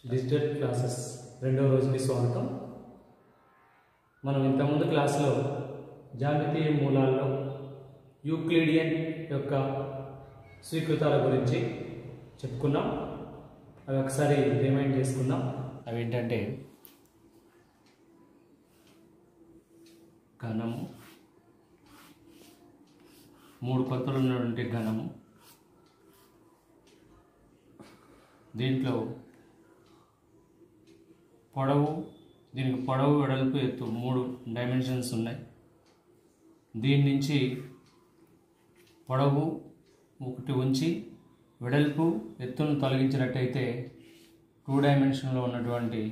Digital classes రెండవ రోజుకి స్వాగతం మనం ఇంతకుముందు క్లాసులో జామితీయ మూలాల్లో యూక్లిడియన్ యొక్క స్వీకృతాల గురించి చెప్పుకున్నాం అవి ఒకసారి రిమైండ్ చేసుకుందాం అవి ఏంటంటే ఘనము మూడు కొత్తలు ఉన్నటువంటి ఘనము దీంట్లో పొడవు దీనికి పొడవు వెడల్పు ఎత్తు మూడు డైమెన్షన్స్ ఉన్నాయి దీని నుంచి పొడవు ఒకటి ఉంచి వెడల్పు ఎత్తును తొలగించినట్టయితే టూ డైమెన్షన్లో ఉన్నటువంటి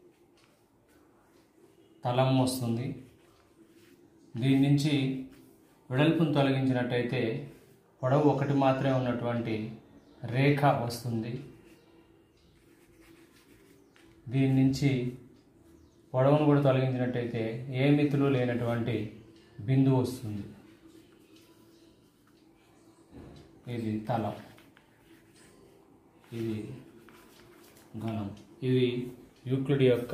తలం వస్తుంది దీని నుంచి వెడల్పును తొలగించినట్టయితే పొడవు ఒకటి మాత్రమే ఉన్నటువంటి రేఖ వస్తుంది దీని నుంచి పొడవును కూడా తొలగించినట్టయితే ఏ మిత్తులు లేనటువంటి బిందువు వస్తుంది ఇది తల ఇది ఘనం ఇది యూక్లిడ్ యొక్క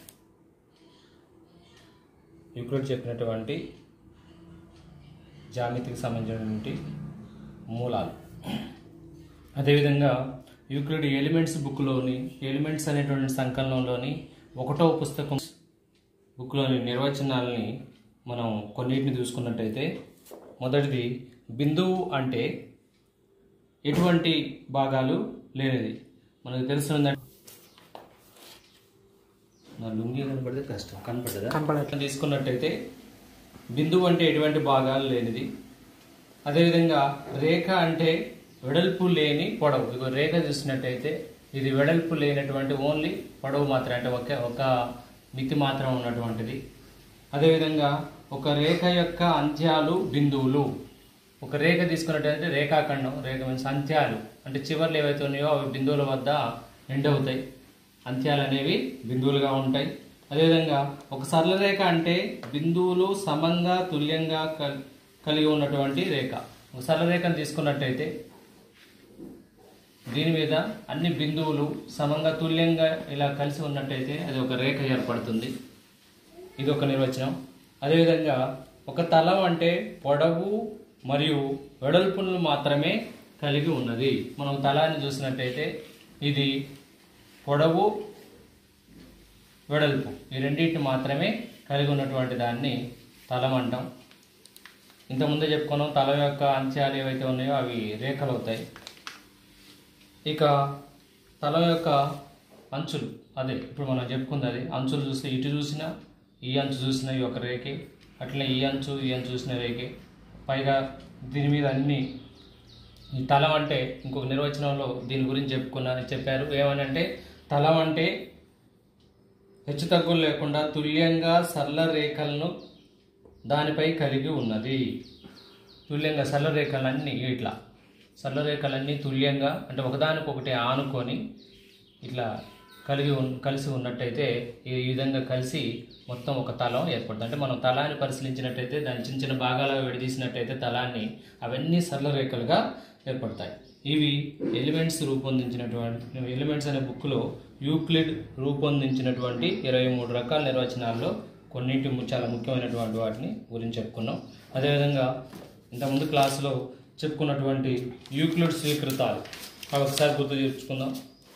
యూక్లిడ్ చెప్పినటువంటి జామితికి సంబంధించినటువంటి మూలాలు అదేవిధంగా యూక్లిడ్ ఎలిమెంట్స్ బుక్లోని ఎలిమెంట్స్ అనేటువంటి సంకలనంలోని ఒకటో పుస్తకం బుక్లోని నిర్వచనాలని మనం కొన్నిటిని చూసుకున్నట్టయితే మొదటిది బిందువు అంటే ఎటువంటి భాగాలు లేనిది మనకు తెలుసుందంటే నా లుంగి కనపడితే కష్టం కనపడదా కనపడట్లేదు తీసుకున్నట్టయితే బిందువు అంటే ఎటువంటి భాగాలు లేనిది అదేవిధంగా రేఖ అంటే వెడల్పు లేని పొడవు ఇగో రేఖ చూసినట్టయితే ఇది వెడల్పు లేనటువంటి ఓన్లీ పొడవు మాత్రమే అంటే ఒక ఒక మితి మాత్రం ఉన్నటువంటిది అదేవిధంగా ఒక రేఖ యొక్క అంత్యాలు బిందువులు ఒక రేఖ తీసుకున్నట్టయితే రేఖాఖండం రేఖ మీన్స్ అంత్యాలు అంటే చివర్లు ఏవైతే ఉన్నాయో అవి బిందువుల వద్ద ఎండ్ అవుతాయి అంత్యాలు అనేవి బిందువులుగా ఉంటాయి అదేవిధంగా ఒక సరళ రేఖ అంటే బిందువులు సమంగా తుల్యంగా కల్- కలిగి ఉన్నటువంటి రేఖ ఒక సరళ రేఖను తీసుకున్నట్టయితే దీని మీద అన్ని బిందువులు సమంగా తుల్యంగా ఇలా కలిసి ఉన్నట్టయితే అది ఒక రేఖ ఏర్పడుతుంది ఇది ఒక నిర్వచనం అదేవిధంగా ఒక తలం అంటే పొడవు మరియు వెడల్పును మాత్రమే కలిగి ఉన్నది మనం తలాన్ని చూసినట్టయితే ఇది పొడవు వెడల్పు ఈ రెండింటిని మాత్రమే కలిగి ఉన్నటువంటి దాన్ని తలం అంటాం ఇంతకుముందే చెప్పుకున్నాం తల యొక్క అంత్యాలు ఏవైతే ఉన్నాయో అవి రేఖలు అవుతాయి ఇక తల యొక్క అంచులు అదే ఇప్పుడు మనం చెప్పుకుంది అది అంచులు చూస్తే ఇటు చూసినా ఈ అంచు చూసినా ఈ ఒక రేఖే అట్లనే ఈ అంచు ఈ అంచు చూసిన రేఖే పైగా దీని మీద అన్ని ఈ తలం అంటే ఇంకొక నిర్వచనంలో దీని గురించి చెప్పుకున్నా చెప్పారు ఏమని అంటే తలం అంటే హెచ్చు తగ్గులు లేకుండా తుల్యంగా సరళ రేఖలను దానిపై కలిగి ఉన్నది తుల్యంగా సరళ రేఖలన్నీ ఇట్లా సరళ రేఖలన్నీ తుల్యంగా అంటే ఒకదానికొకటి ఆనుకొని ఇట్లా కలిగి ఉన్ కలిసి ఉన్నట్టయితే ఈ విధంగా కలిసి మొత్తం ఒక తలం ఏర్పడుతుంది అంటే మనం తలాన్ని పరిశీలించినట్టయితే దాని చిన్న చిన్న భాగాలుగా విడదీసినట్టయితే తలాన్ని అవన్నీ సరళ రేఖలుగా ఏర్పడతాయి ఇవి ఎలిమెంట్స్ రూపొందించినటువంటి ఎలిమెంట్స్ అనే బుక్లో యూక్లిడ్ రూపొందించినటువంటి ఇరవై మూడు రకాల నిర్వచనాల్లో కొన్నింటి ము- చాలా ముఖ్యమైనటువంటి వాటిని గురించి చెప్పుకున్నాం అదేవిధంగా ఇంతకుముందు క్లాసులో చెప్పుకున్నటువంటి యూక్లిడ్ స్వీకృతాలు అవి ఒకసారి గుర్తు తెచ్చుకుందాం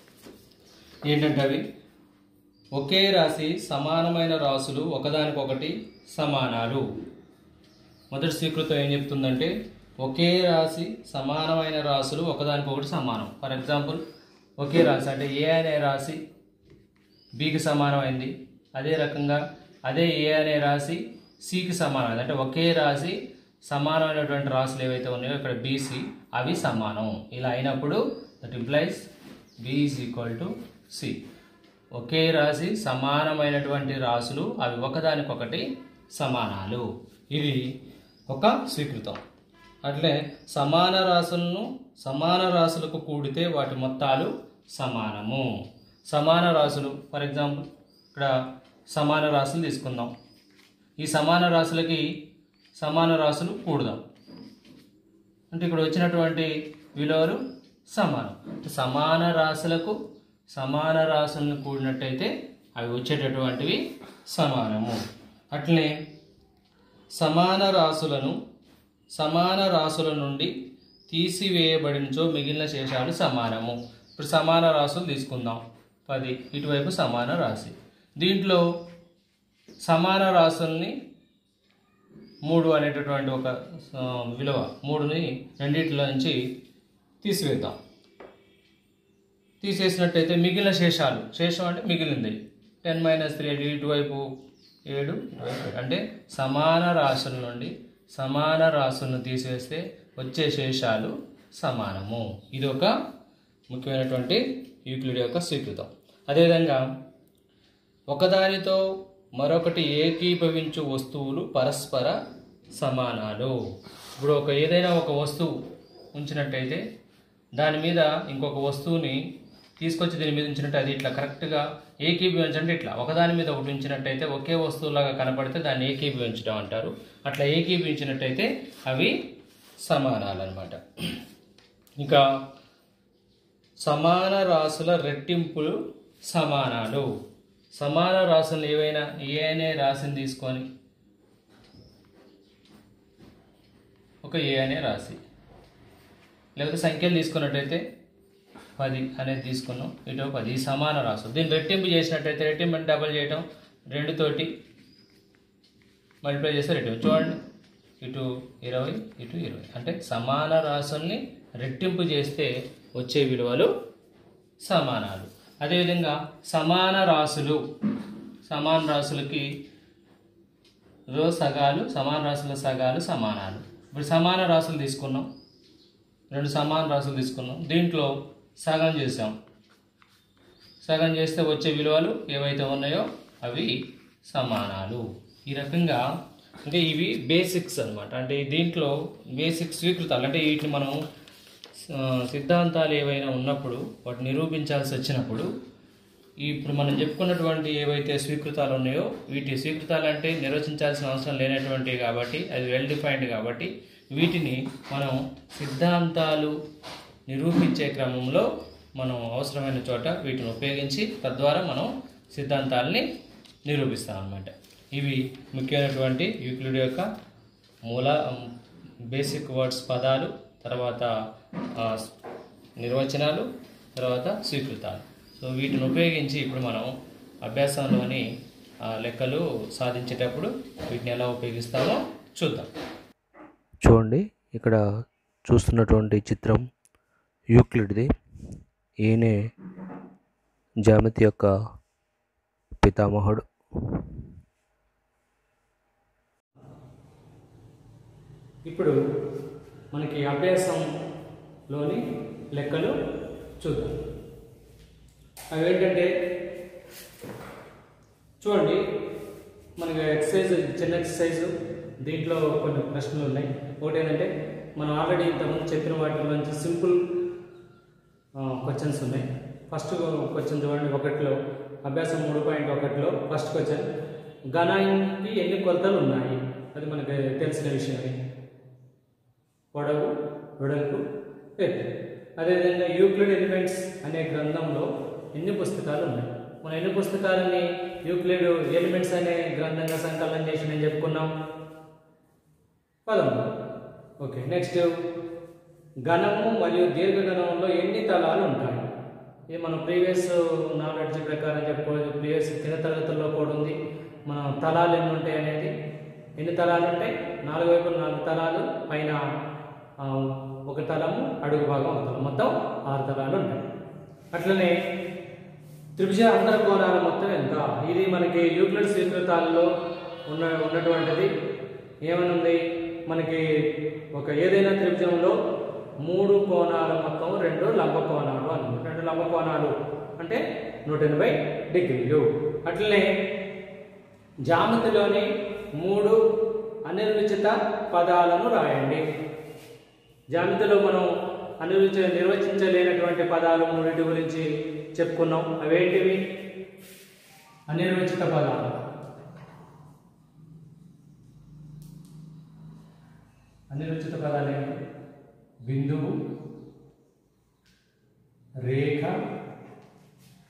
ఏంటంటే అవి ఒకే రాశి సమానమైన రాసులు ఒకదానికొకటి సమానాలు మొదటి స్వీకృతం ఏం చెప్తుందంటే ఒకే రాశి సమానమైన రాసులు ఒకదానికొకటి సమానం ఫర్ ఎగ్జాంపుల్ ఒకే రాశి అంటే ఏ అనే రాశి బికి సమానమైంది అదే రకంగా అదే ఏ అనే రాశి సికి సమానమైంది అంటే ఒకే రాశి సమానమైనటువంటి రాశులు ఏవైతే ఉన్నాయో ఇక్కడ బీసీ అవి సమానం ఇలా అయినప్పుడు that implies B is equal to C ఒకే రాశి సమానమైనటువంటి రాశులు అవి ఒకదానికొకటి సమానాలు ఇది ఒక స్వీకృతం అట్లే సమాన రాశులను సమాన రాశులకు కూడితే వాటి మొత్తాలు సమానము సమాన రాశులు ఫర్ ఎగ్జాంపుల్ ఇక్కడ సమాన రాశులు తీసుకుందాం ఈ సమాన రాశులకి సమాన రాశులు కూడదాం అంటే ఇక్కడ వచ్చినటువంటి విలువలు సమానం అంటే సమాన రాశులకు సమాన రాసులను కూడినట్టయితే అవి వచ్చేటటువంటివి సమానము అట్లనే సమాన రాసులను సమాన రాసుల నుండి తీసివేయబడినచో మిగిలిన శేషాలు సమానము ఇప్పుడు సమాన రాసులు తీసుకుందాం పది ఇటువైపు సమాన రాశి దీంట్లో సమాన రాసుల్ని మూడు అనేటటువంటి ఒక ఆ, విలువ మూడుని రెండిట్లో నుంచి తీసివేద్దాం తీసేసినట్టయితే మిగిలిన శేషాలు శేషం అంటే మిగిలింది టెన్ మైనస్ త్రీ ఇటువైపు ఏడు ఇటువైపు ఏడు. అంటే సమాన రాశుల నుండి సమాన రాశులను తీసివేస్తే వచ్చే శేషాలు సమానము ఇది ఒక ముఖ్యమైనటువంటి యూక్లిడ్ యొక్క స్వీకృతం అదేవిధంగా ఒకదానితో మరొకటి ఏకీభవించు వస్తువులు పరస్పర సమానాలు ఇప్పుడు ఒక ఏదైనా ఒక వస్తువు ఉంచినట్టయితే దాని మీద ఇంకొక వస్తువుని తీసుకొచ్చి దీని మీద ఉంచినట్టు అది ఇట్లా కరెక్ట్గా ఏకీభవించంటే ఇట్లా ఒకదాని మీద ఒకటి ఉంచినట్టయితే ఒకే వస్తువులాగా కనపడితే దాన్ని ఏకీభవించడం అంటారు అట్లా ఏకీభవించినట్టయితే అవి సమానాలు అనమాట ఇంకా సమాన రాసుల రెట్టింపులు సమానాలు సమాన రాసులు ఏవైనా ఏ అనే రాశిని తీసుకొని ఒక ఏ అనే రాశి లేకపోతే సంఖ్యలు తీసుకున్నట్టయితే పది అనేది తీసుకున్నాం ఇటు పది ఈ సమాన రాసు దీన్ని రెట్టింపు చేసినట్టయితే రెట్టింపు అంటే డబల్ చేయటం రెండుతోటి మల్టిప్లై చేస్తే రెట్టింపు చూడండి ఇటు ఇరవై ఇటు ఇరవై అంటే సమాన రాసుల్ని రెట్టింపు చేస్తే వచ్చే విలువలు సమానాలు అదేవిధంగా సమాన రాసులు సమాన రాసులకి రో సగాలు సమాన రాసుల సగాలు సమానాలు ఇప్పుడు సమాన రాసులు తీసుకున్నాం రెండు సమాన రాసులు తీసుకున్నాం దీంట్లో సగం చేసాం సగం చేస్తే వచ్చే విలువలు ఏవైతే ఉన్నాయో అవి సమానాలు ఈ రకంగా అంటే ఇవి బేసిక్స్ అన్నమాట అంటే దీంట్లో బేసిక్ స్వీకృతాలు అంటే వీటిని మనం ఆ, సిద్ధాంతాలు ఏవైనా ఉన్నప్పుడు వాటిని నిరూపించాల్సి వచ్చినప్పుడు ఈ ఇప్పుడు మనం చెప్పుకున్నటువంటి ఏవైతే స్వీకృతాలు ఉన్నాయో వీటి స్వీకృతాలు అంటే నిర్వచించాల్సిన అవసరం లేనటువంటివి కాబట్టి అది వెల్ డిఫైన్డ్ కాబట్టి వీటిని మనం సిద్ధాంతాలు నిరూపించే క్రమంలో మనం అవసరమైన చోట వీటిని ఉపయోగించి తద్వారా మనం సిద్ధాంతాలని నిరూపిస్తాం అన్నమాట ఇవి ముఖ్యమైనటువంటి యూక్లిడ్ యొక్క మూల బేసిక్ వర్డ్స్ పదాలు తర్వాత ఆ, నిర్వచనాలు తర్వాత స్వీకృతాలు సో వీటిని ఉపయోగించి ఇప్పుడు మనం అభ్యాసంలోని ఆ, లెక్కలు సాధించేటప్పుడు వీటిని ఎలా ఉపయోగిస్తామో చూద్దాం చూడండి ఇక్కడ చూస్తున్నటువంటి చిత్రం యూక్లిడ్ది ఈయనే జామితి యొక్క పితామహుడు ఇప్పుడు మనకి అభ్యాసంలోని లెక్కలు చూద్దాం అవి ఏంటంటే చూడండి మనకి ఎక్సర్సైజ్ చిన్న ఎక్సర్సైజ్ దీంట్లో కొన్ని ప్రశ్నలు ఉన్నాయి ఒకటి ఏంటంటే మనం ఆల్రెడీ ఇంతకుముందు చెప్పిన వాటి నుంచి సింపుల్ క్వశ్చన్స్ ఉన్నాయి ఫస్ట్ క్వశ్చన్ చూడండి ఒకటిలో అభ్యాసం మూడు పాయింట్ ఒకటిలో ఫస్ట్ క్వశ్చన్ గణానికి ఎన్ని కొలతలు ఉన్నాయి అది మనకి తెలిసిన విషయమే పొడవు వెడల్పు ఎత్తు అదేవిధంగా యూక్లిడ్ ఎలిమెంట్స్ అనే గ్రంథంలో ఎన్ని పుస్తకాలు ఉన్నాయి మనం ఎన్ని పుస్తకాలని యూక్లిడ్ ఎలిమెంట్స్ అనే గ్రంథంగా సంకలనం చేసి నేను చెప్పుకున్నాం పదమూడు ఓకే నెక్స్ట్ ఘనము మరియు దీర్ఘగణంలో ఎన్ని తలాలు ఉంటాయి ఇది మనం ప్రీవియస్ నాలెడ్జ్ ప్రకారం చెప్పుకోవచ్చు ప్రీవియస్ కింద తరగతుల్లో కూడా ఉంది మన తలాలు ఎన్ని ఉంటాయి అనేది ఎన్ని తలాలు ఉంటాయి నాలుగు వైపులు నాలుగు తలాలు పైన ఆ, ఒక తలము అడుగు భాగం ఒక తలం మొత్తం ఆరు తలాలు ఉంటాయి అట్లనే త్రిభుజ అంతర కోణాల మొత్తం ఎంత ఇది మనకి యూక్లిడ్ స్వీకృతాల్లో ఉన్న ఉన్నటువంటిది ఏమనుంది మనకి ఒక ఏదైనా త్రిభుజంలో మూడు కోణాల మొత్తం రెండు లంబ కోణాలు అన్నమాట రెండు లంబ కోణాలు అంటే నూట ఎనభై డిగ్రీలు అట్లనే జామతిలోని మూడు అనిర్వచిత పదాలను రాయండి జామితిలో మనం అనుభవించ నిర్వచించలేనటువంటి పదాలు మూడింటి గురించి చెప్పుకున్నాం అవేంటివి అనిర్వచిత పదాలు అనిర్వచిత పదాలు ఏంటి బిందువు రేఖ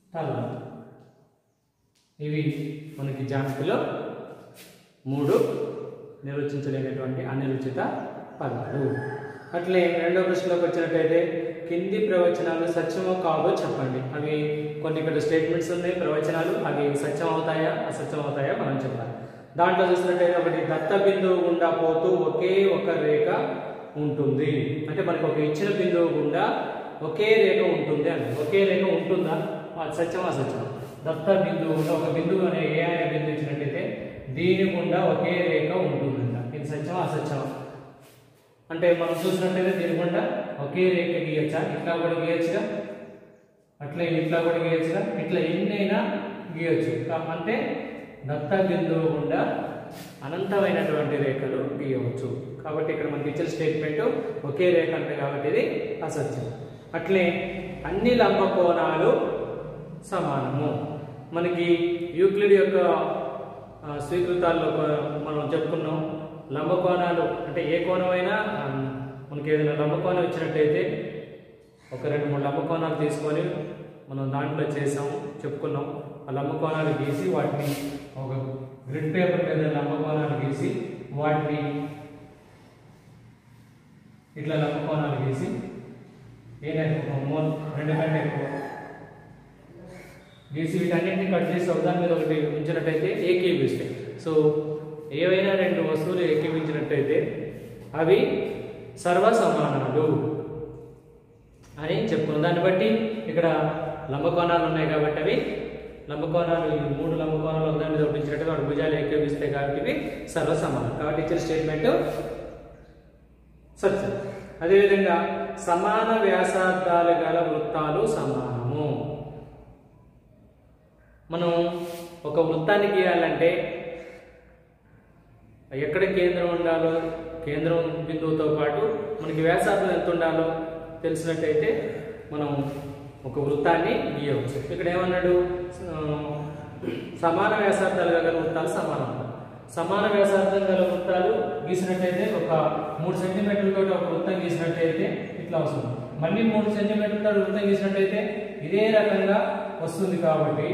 తలం ఇవి మనకి జామెట్రీలో మూడు నిర్వచించలేనటువంటి అనిర్వచిత పదాలు అట్లే రెండో ప్రశ్నలోకి వచ్చినట్టయితే కింది ప్రవచనాలు సత్యమో కాదో చెప్పండి అవి కొన్ని ఇక్కడ స్టేట్మెంట్స్ ఉన్నాయి ప్రవచనాలు అవి సత్యం అవుతాయా అసత్యం అవుతాయా మనం చెప్పాలి దాంట్లో చూసినట్టయితే ఒకటి దత్త బిందువు గుండా పోతూ ఒకే ఒక రేఖ ఉంటుంది అంటే మనకి ఒక ఇచ్చిన బిందువు గుండా ఒకే రేఖ ఉంటుంది అని ఒకే రేఖ ఉంటుందా అది సత్యం అసత్యం దత్త బిందువు గుండా ఒక బిందువు అనే ఏ అనే బిందువు ఇచ్చినట్టయితే దీని గుండా ఒకే రేఖ ఉంటుందంట ఇది సత్యం అసత్యం అంటే మనం చూసినట్టయితే దీని గుండా ఒకే రేఖ గీయచ్చా ఇట్లా కూడా గీయచ్చుగా అట్లే ఇట్లా కూడా గీయచ్చుగా ఇట్లా ఎన్నైనా గీయచ్చు కా- అంటే దత్త బిందువు గుండా అనంతమైనటువంటి రేఖలు గీయవచ్చు కాబట్టి ఇక్కడ మనకి ఇచ్చిన స్టేట్మెంట్ ఒకే రేఖ అంటే కాబట్టి ఇది అసత్యం అట్లే అన్ని లంబ కోణాలు సమానము మనకి యూక్లిడ్ యొక్క ఆ, స్వీకృతాల్లో ఒక- మనం చెప్పుకున్నాం లంబ కోణాలు అంటే ఏ కోణమైనా ఆ, మనకి ఏదైనా లంబ కోణం ఇచ్చినట్టయితే ఒక రెండు మూడు లంబ కోణాలు తీసుకొని మనం దాంట్లో చేసాం చెప్పుకున్నాం ఆ లంబ కోణాలు గీసి వాటిని ఒక గ్రిడ్ పేపర్ మీద లంబ కోణాలు గీసి వాటిని ఇట్లా లంబ కోణాలు గీసి ఏదైనా ఒక మూడు రెండు కంటే ఎక్కువ గీసి వీటన్నింటినీ కట్ చేసి ఒకదాని మీద ఒకటి ఉంచినట్టయితే ఏకీభిస్తాయి సో ఏవైనా రెండు వస్తువులు ఏకీభించినట్టయితే అవి సర్వ సమానాలు అని చెప్పుకున్నాం దాన్ని బట్టి ఇక్కడ లంబకోణాలు ఉన్నాయి కాబట్టి అవి లంబకోణాలు ఈ మూడు లంబకోణాలు ఒకదాని మీద ఒకటి ఉంచినట్టుగా వాటి భుజాలు ఏకీభిస్తాయి కాబట్టి ఇవి సర్వ సమానం కాబట్టి ఇచ్చిన స్టేట్మెంట్ సత్యం అదేవిధంగా సమాన వ్యాసార్థాలు గల వృత్తాలు సమానము మనం ఒక వృత్తాన్ని గీయాలంటే ఎక్కడ కేంద్రం ఉండాలో కేంద్రం బిందువుతో పాటు మనకి వ్యాసార్థం ఎంత ఉండాలో తెలిసినట్టయితే మనం ఒక వృత్తాన్ని గీయవచ్చు ఇక్కడ ఏమన్నాడు ఆ, సమాన వ్యాసార్థాలు గల వృత్తాలు సమానం సమాన వ్యాసార్థం గల వృత్తాలు గీసినట్టయితే ఒక మూడు సెంటీమీటర్లతో ఒక వృత్తం గీసినట్టయితే ఇట్లా వస్తుంది మళ్ళీ మూడు సెంటీమీటర్లతో వృత్తం గీసినట్టయితే ఇదే రకంగా వస్తుంది కాబట్టి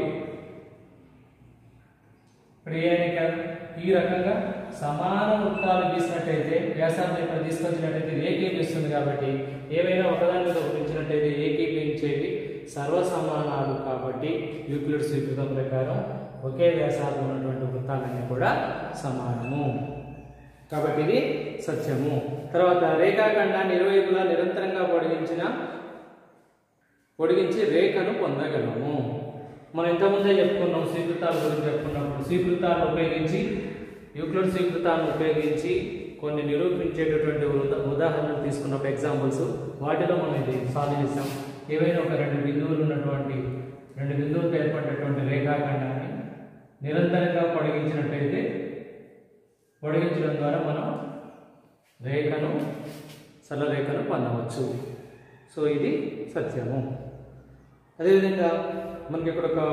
ఇప్పుడు ఏ అనేక ఈ రకంగా సమాన వృత్తాలు గీసినట్టయితే వ్యాసార్థం ఇక్కడ తీసుకొచ్చినట్టయితే ఇది ఏకీపిస్తుంది కాబట్టి ఏవైనా ఒకదాని మీద ఒకటి ఉంచినట్టయితే ఏకీపించేవి సర్వ సమానాలు కాబట్టి యూక్లిడ్ స్వీకృతం ప్రకారం ఒకే వ్యాసార్థం ఉన్నటువంటి వృత్తాలన్నీ కూడా సమానము కాబట్టి ఇది సత్యము తర్వాత రేఖాఖండాన్ని ఇరువైపులా నిరంతరంగా పొడిగించిన పొడిగించి రేఖను పొందగలము మనం ఇంతకుముందే చెప్పుకున్నాం స్వీకృతాల గురించి చెప్పుకున్నప్పుడు స్వీకృతాలను ఉపయోగించి యూక్లిడ్ స్వీకృతాలను ఉపయోగించి కొన్ని నిరూపించేటటువంటి ఉదా- ఉదాహరణలు తీసుకున్నప్పుడు ఎగ్జాంపుల్స్ వాటిలో మనం ఇది సాల్వ్ చేసాం ఏవైనా ఒక రెండు బిందువులు ఉన్నటువంటి రెండు బిందువులతో ఏర్పడినటువంటి రేఖాఖండాన్ని నిరంతరంగా పొడిగించినట్టయితే పొడిగించడం ద్వారా మనం రేఖను సరళరేఖను పొందవచ్చు సో ఇది సత్యము అదేవిధంగా మనకి ఇక్కడ ఒక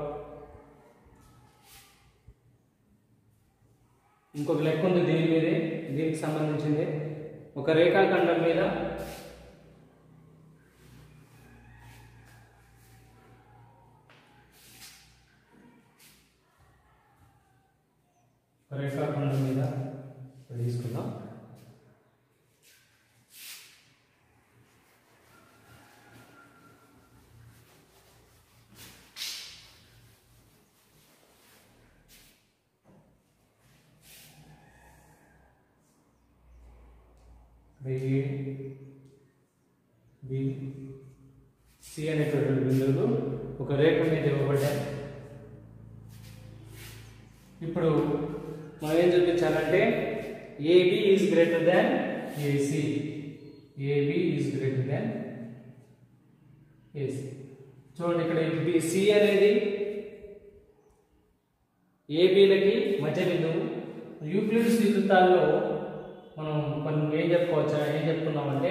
ఇంకొక లెక్క ఉంది దీని మీదే దీనికి సంబంధించింది ఒక రేఖాఖండం మీద ఒక రేఖాఖండం మీద ఇక్కడ తీసుకుందాం బి బి సి అనేటువంటి బిందువులు ఒక రేఖ మీద ఇవ్వబడ్డాయి ఇప్పుడు మనం ఏం చూపించాలంటే AB is greater than AC AB is greater than AC చూడండి ఇక్కడ బి సి అనేది ఏబీలకి మధ్య బిందువు యూక్లిడ్ స్వీకృతాల్లో మనం కొన్ని ఏం చెప్పుకోవచ్చా ఏం చెప్పుకున్నామంటే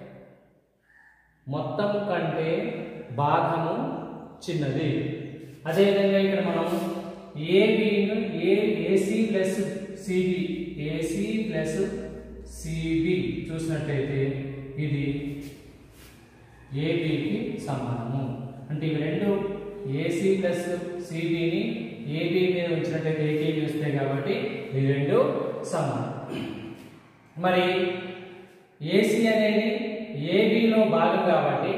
మొత్తం కంటే భాగము చిన్నది అదేవిధంగా ఇక్కడ మనం ఏబిను A AC plus CB AC plus CB చూసినట్టయితే ఇది ఏబికి సమానము అంటే ఇవి రెండు ఏసీ ప్లస్ సిబిని ఏబి మీద ఉంచినట్టయితే ఏకేబి వస్తాయి కాబట్టి ఈ రెండు సమానం మరి ఏసీ అనేది ఏబిలో భాగం కాబట్టి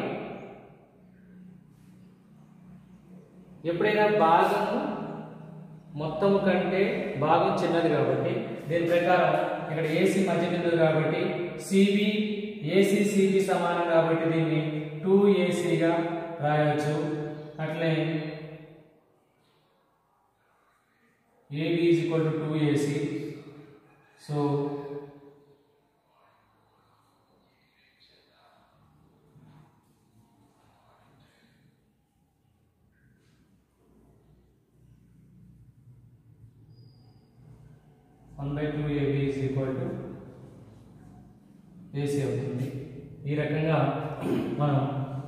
ఎప్పుడైనా భాగము మొత్తము కంటే భాగం చిన్నది కాబట్టి దీని ప్రకారం ఇక్కడ ఏసీ మధ్య బిందువు కాబట్టి సిబి ఏసీ సిబి సమానం కాబట్టి దీన్ని టూ ఏసీగా రాయవచ్చు అట్లే AB is equal to two AC so one by two AB is equal to AC అవుతుంది ఈ రకంగా మనం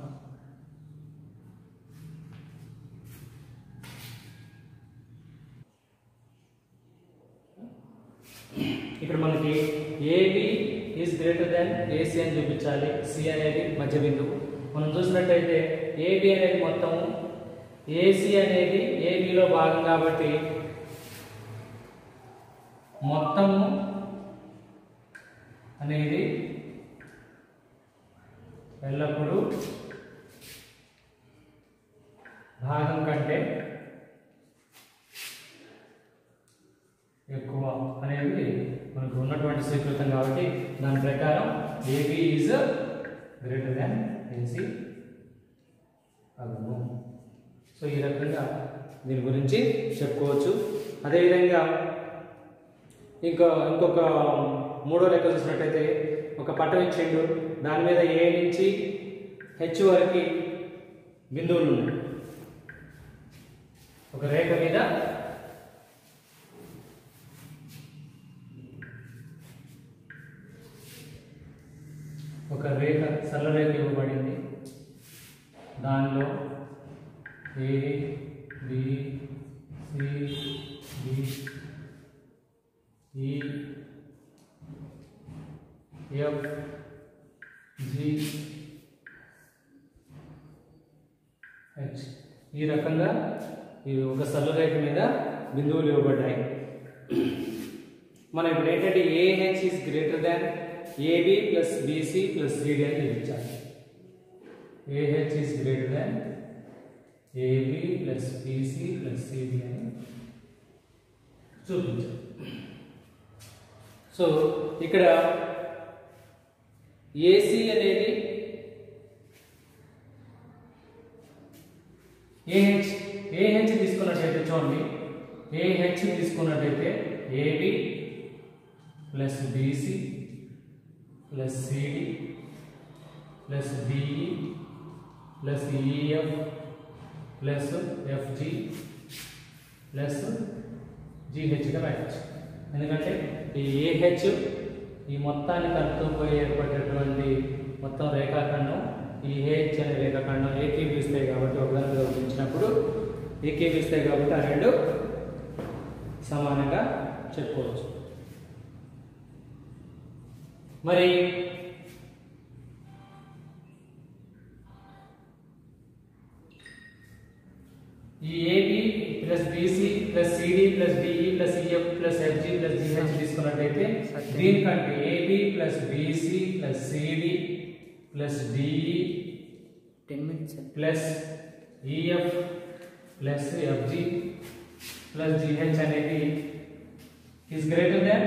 ఇక్కడ మనకి AB is greater than AC అని చూపించాలి సి అనేది మధ్య బిందువు మనం చూసినట్టయితే ఏబి అనేది మొత్తము ఏసీ అనేది ఏబిలో భాగం కాబట్టి మొత్తము అనేది ఎల్లప్పుడూ భాగం కంటే ఎక్కువ అనేది మనకు ఉన్నటువంటి స్వీకృతం కాబట్టి దాని ప్రకారం AB is greater than AC అగును సో ఈ రకంగా దీని గురించి చెప్పుకోవచ్చు అదేవిధంగా ఇంకా ఇంకొక మూడో లెక్క చూసినట్టయితే ఒక పటం ఇచ్చిండు దాని మీద ఏ నుంచి హెచ్ వరకు బిందువులు ఉన్నాయి ఒక రేఖ మీద ఒక రేఖ సరళ రేఖ ఇవ్వబడింది దానిలో A B C D E F G H ఈ రకంగా ఈ ఒక సరళరేఖ మీద బిందువులు ఇవ్వబడ్డాయి మనం ఇప్పుడు ఏంటంటే AH is greater than AB plus BC plus CD అని చూపించాలి AH is greater than AB plus BC plus CD అని చూపించాలి సో ఇక్కడ ఏసీ అనేది ఏహెచ్ ఏహెచ్ తీసుకున్నట్టయితే చూడండి ఏహెచ్ తీసుకున్నట్టయితే AB plus BC plus CD plus DE plus EF plus FG plus జీహెచ్గా రాయవచ్చు ఎందుకంటే ఈ ఏహెచ్ ఈ మొత్తాన్ని కలుపుతూ ఏర్పడేటువంటి మొత్తం రేఖాఖండం ఈ ఏహెచ్ అనే రేఖాఖండం ఏకీభిస్తాయి కాబట్టి ఒకదాని మీద ఉంచినప్పుడు ఏకీభిస్తాయి కాబట్టి ఆ రెండు సమానంగా చెప్పుకోవచ్చు మరి ఈ AB plus BC plus CD plus DE plus EF plus FG plus GH తీసుకున్నట్టయితే దీనికంటే AB plus BC plus CD plus DE ten minutes plus EF plus FG plus GH అనేది is greater than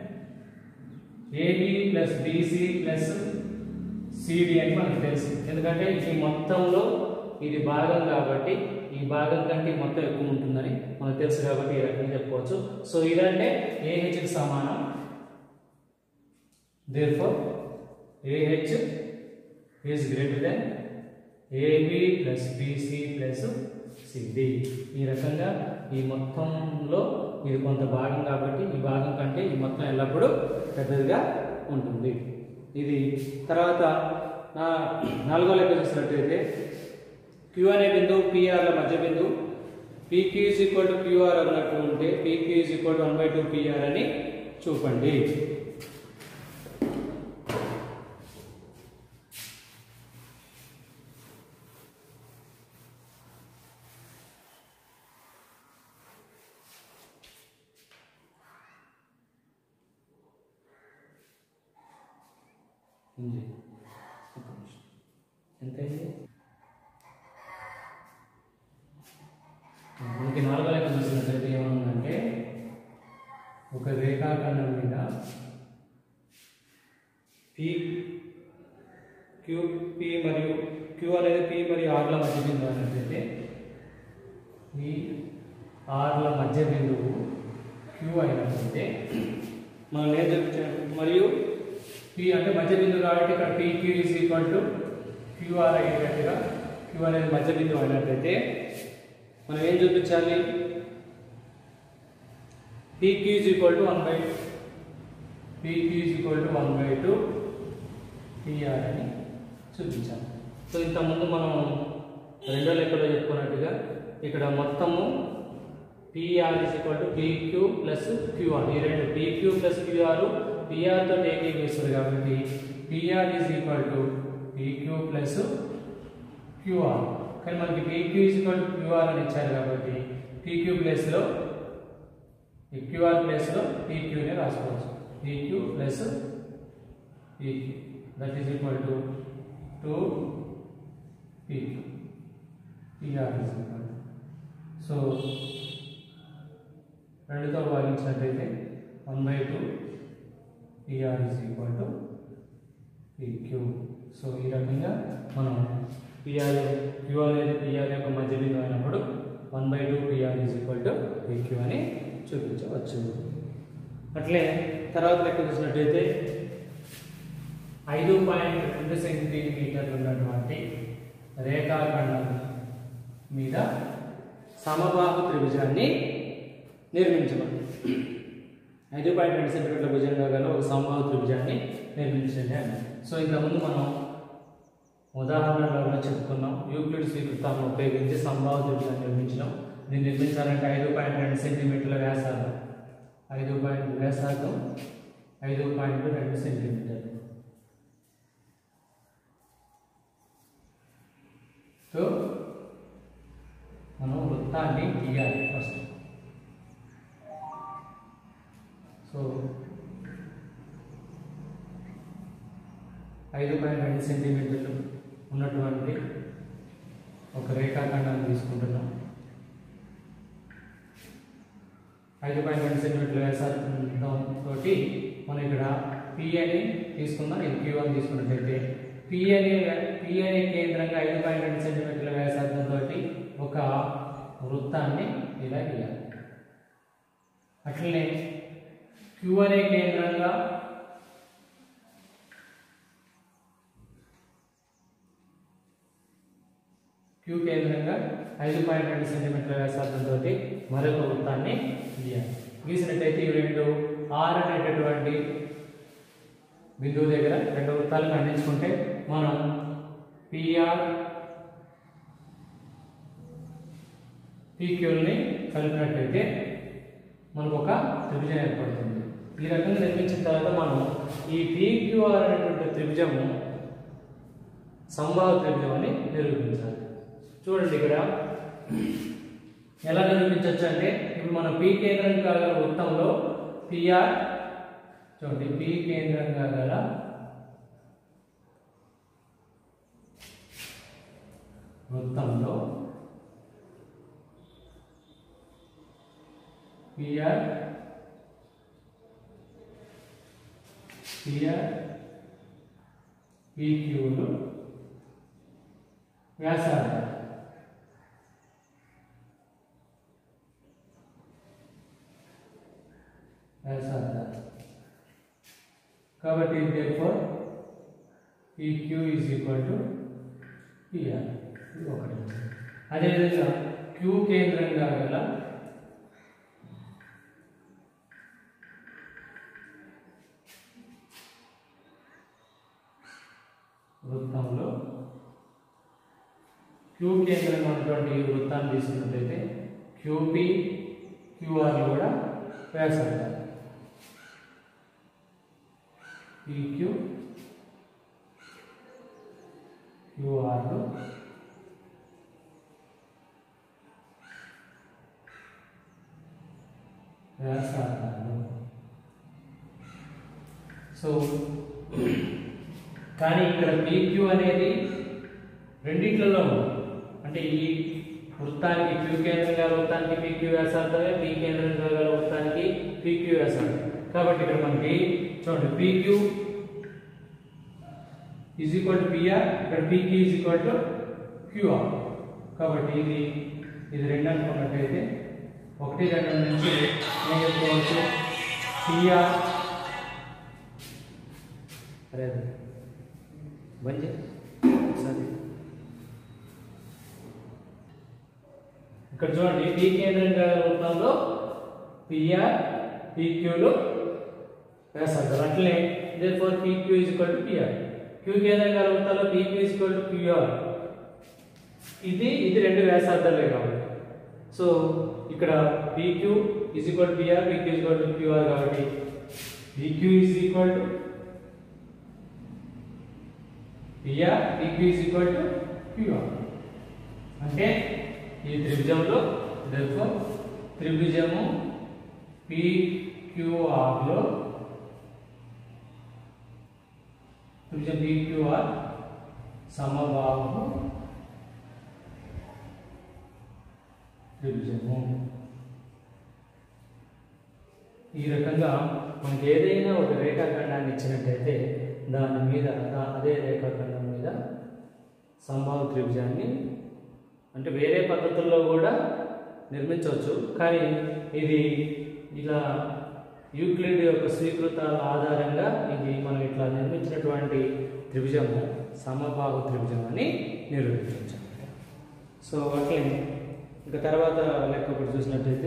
AB plus BC plus CD అని మనకు తెలుసు ఎందుకంటే ఈ మొత్తంలో ఇది భాగం కాబట్టి ఈ భాగం కంటే ఈ మొత్తం ఎక్కువ ఉంటుందని మనకు తెలుసు కాబట్టి ఈ రకంగా చెప్పుకోవచ్చు సో ఇదంటే ఏహెచ్కి సమానం therefore AH is greater than AB plus BC plus CD ఈ రకంగా ఈ మొత్తంలో ఇది కొంత భాగం కాబట్టి ఈ భాగం కంటే ఈ మొత్తం ఎల్లప్పుడూ పెద్దదిగా ఉంటుంది ఇది తర్వాత నా నాలుగో లెక్క చూసినట్టయితే క్యూ అనే బిందువు పిఆర్ల మధ్య బిందువు PQ is equal to QR అన్నట్టు ఉంటే PQ is equal to one by two PR అని చూపండి ఇంజిన్ ఒక నిమిషం. ఎంత అయింది మనకి నాలుగో లెక్క చూసినట్లయితే ఏమనుందంటే ఒక రేఖాఖండం మీద పి క్యూ పి మరియు క్యూ అనేది పి మరియు ఆర్ల మధ్య బిందువు అన్నట్లయితే ఈ ఆర్ల మధ్య బిందువు క్యూ అయినట్లయితే మనం ఏం చూపించాము మరియు పి అంటే మధ్య బిందువు కాబట్టి ఇక్కడ P Q is equal to QR అయ్యేటట్టుగా క్యూ అనేది మధ్య బిందువు అయినట్లయితే మనం ఏం చూపించాలి PQ is equal to one by PQ is equal to one by two TR అని చూపించాలి సో ఇంతకుముందు మనం రెండో లెక్కలో చెప్పుకున్నట్టుగా ఇక్కడ మొత్తము PR is equal to PQ plus QR ఈ రెండు పీక్యూ ప్లస్ క్యూఆర్ పిఆర్తో ఏకీకరిస్తుంది కాబట్టి PR is equal to PQ plus QR కానీ మనకి PQ is equal to QR అని ఇచ్చారు కాబట్టి పీక్యూ ప్లస్లో ఈ క్యూఆర్ ప్లస్లో పీక్యూని రాసుకోవచ్చు PQ plus PQ that is equal to two PQ PR is equal so రెండుతో భాగించినట్లయితే one by two PR is equal to PQ so ఈ రకంగా మనం పిఆర్ క్యూ అనేది పిఆర్ యొక్క మధ్య బిందువు అయినప్పుడు one by two PR is equal to PQ అని చూపించవచ్చు అట్లే తర్వాత లెక్క చూసినట్టయితే ఐదు పాయింట్ రెండు సెంటీమీటర్లు ఉన్నటువంటి రేఖాఖండం మీద సమబాహు త్రిభుజాన్ని నిర్మించమని ఐదు పాయింట్ రెండు సెంటీమీటర్ల భుజంగా గల ఒక సమబాహు త్రిభుజాన్ని నిర్మించండి అన్నారు సో ఇంతకుముందు మనం ఉదాహరణలలో చెప్పుకున్నాం యూక్లిడ్ స్వీకృతాలను ఉపయోగించి సంభావ త్రిభుజాన్ని నిర్మించడం దీన్ని నిర్మించాలంటే ఐదు పాయింట్ రెండు సెంటీమీటర్ల వ్యాసార్థం ఐదు పాయింట్ వ్యాసార్థం ఐదు పాయింట్ రెండు సెంటీమీటర్లు సో మనం వృత్తాన్ని గీయాలి ఫస్ట్ సో ఐదు పాయింట్ రెండు సెంటీమీటర్లు ఉన్నటువంటి ఒక రేఖాఖండాన్ని తీసుకుంటున్నాం ఐదు పాయింట్ రెండు సెంటీమీటర్ల వ్యాసార్థం తోటి మనం ఇక్కడ పి అని తీసుకుందాం ఇది క్యూ అని తీసుకున్నట్లయితే పి అనే పి అనే కేంద్రంగా ఐదు పాయింట్ రెండు సెంటీమీటర్ల వ్యాసార్థం తోటి ఒక వృత్తాన్ని ఇలా గీయాలి అట్లనే క్యూ అనే కేంద్రంగా క్యూ కేంద్రంగా ఐదు పాయింట్ రెండు సెంటీమీటర్ల వ్యాసార్థంతో మరొక వృత్తాన్ని గీయాలి గీసినట్టయితే ఇవి రెండు ఆర్ అనేటటువంటి బిందువు దగ్గర రెండు వృత్తాలు ఖండించుకుంటే మనం పిఆర్ పీక్యూల్ని కలిపినట్టయితే మనకు ఒక త్రిభుజం ఏర్పడుతుంది ఈ రకంగా నిర్మించిన తర్వాత మనం ఈ పీక్యూఆర్ అనేటువంటి త్రిభుజము సంభావ త్రిభుజం అని నిరూపించాలి చూడండి ఇక్కడ ఎలా నిరూపించవచ్చు అంటే ఇప్పుడు మనం పి కేంద్రంగా గల వృత్తంలో పిఆర్ చూడండి పి కేంద్రంగా గల వృత్తంలో పిఆర్ పిఆర్ పిక్యూలు వ్యాసార్థం వ్యాసార్థం కాబట్టి therefore PQ is equal to PR ఇది ఒకటి అదేవిధంగా Q కేంద్రంగా గల వృత్తంలో క్యూ కేంద్రంగా ఉన్నటువంటి ఈ వృత్తాన్ని తీసుకున్నట్లయితే క్యూపీ క్యూఆర్ కూడా వ్యాసార్థాలు పీక్యూ క్యూఆర్లు వ్యాసార్థాలు సో కానీ ఇక్కడ పీక్యూ అనేది రెండిట్లలో ఉంది అంటే ఈ వృత్తానికి క్యూ కేంద్రంగా గల వృత్తానికి పీక్యూ వ్యాసార్థమే పీ కేంద్రంగా గల వృత్తానికి పీక్యూ వ్యాసార్థం కాబట్టి ఇక్కడ మనకి చూడండి PQ is equal to PR ఇక్కడ PQ is equal to QR కాబట్టి ఇది ఇది రెండు అనుకున్నట్టయితే ఒకటి రెండు నుంచి ఏం చెప్పుకోవచ్చు పిఆర్ అరే అదే. బంద్ చేయి. ఒకసారి. ఇక్కడ చూడండి పీ కేంద్రంగా వృత్తంలో పిఆర్ పీక్యూలు వేస్తారు అట్లనే therefore PQ is equal to PR Q కేంద్రంగా వృత్తంలో PQ is equal to QR ఇది ఇది రెండు వ్యాసార్థాలే కాబట్టి సో ఇక్కడ PQ is equal to PR PQ is equal to QR కాబట్టి PQ is equal to PR PQ is equal to QR అంటే ఈ త్రిభుజంలో therefore త్రిభుజము PQR లో త్రిభుజం PQR సమబాహు త్రిభుజము ఈ రకంగా మనకి ఏదైనా ఒక రేఖాఖండాన్ని ఇచ్చినట్టయితే దాని మీద దా- అదే రేఖాఖండం మీద సంభావ త్రిభుజాన్ని అంటే వేరే పద్ధతుల్లో కూడా నిర్మించవచ్చు కానీ ఇది ఇలా యూక్లిడ్ యొక్క స్వీకృతాల ఆధారంగా ఇది మనం ఇట్లా నిర్మించినటువంటి త్రిభుజము సమబాహు త్రిభుజం అని నిరూపించవచ్చు సో అట్లే ఇంకా తర్వాత లెక్క ఒకటి చూసినట్టయితే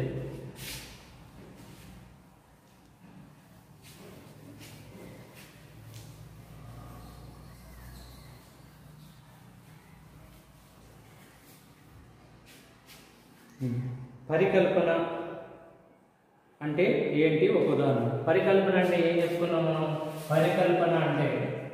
పరికల్పన అంటే ఏంటి ఒక ఉదాహరణ పరికల్పన అంటే ఏం చెప్పుకున్నాం మనం పరికల్పన అంటే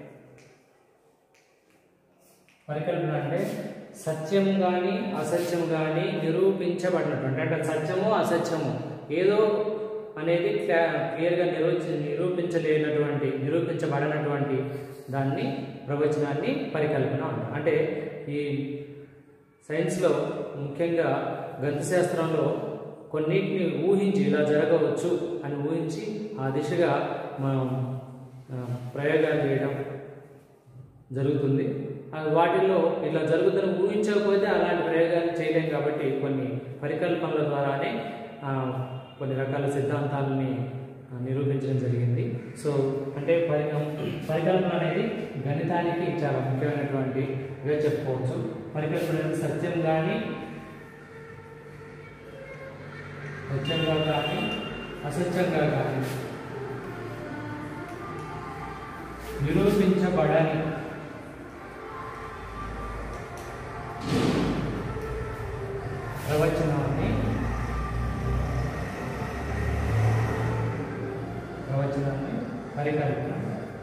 పరికల్పన అంటే సత్యం కానీ అసత్యం కానీ నిరూపించబడినటువంటి అంటే సత్యము అసత్యము ఏదో అనేది క్లా- క్లియర్గా నిరూపించ నిరూపించలేనటువంటి నిరూపించబడనటువంటి దాన్ని ప్రవచనాన్ని పరికల్పన అంటారు అంటే ఈ సైన్స్లో ముఖ్యంగా గణితశాస్త్రంలో కొన్నిటిని ఊహించి ఇలా జరగవచ్చు అని ఊహించి ఆ దిశగా మనం ఆ, ప్రయోగాలు చేయడం జరుగుతుంది ఆ వాటిల్లో ఇలా జరుగుతున్న ఊహించకపోతే అలాంటి ప్రయోగాలు చేయలేం కాబట్టి కొన్ని పరికల్పనల ద్వారానే ఆ, కొన్ని రకాల సిద్ధాంతాలని ఆ, నిరూపించడం జరిగింది సో అంటే పరి పరికల్పన అనేది గణితానికి చాలా ముఖ్యమైనటువంటిగా చెప్పుకోవచ్చు పరికల్పన అనేది సత్యం కానీ సత్యంగా కానీ అసత్యంగా కానీ నిరూపించబడని ప్రవచనాన్ని ప్రవచనాన్ని పరికల్పన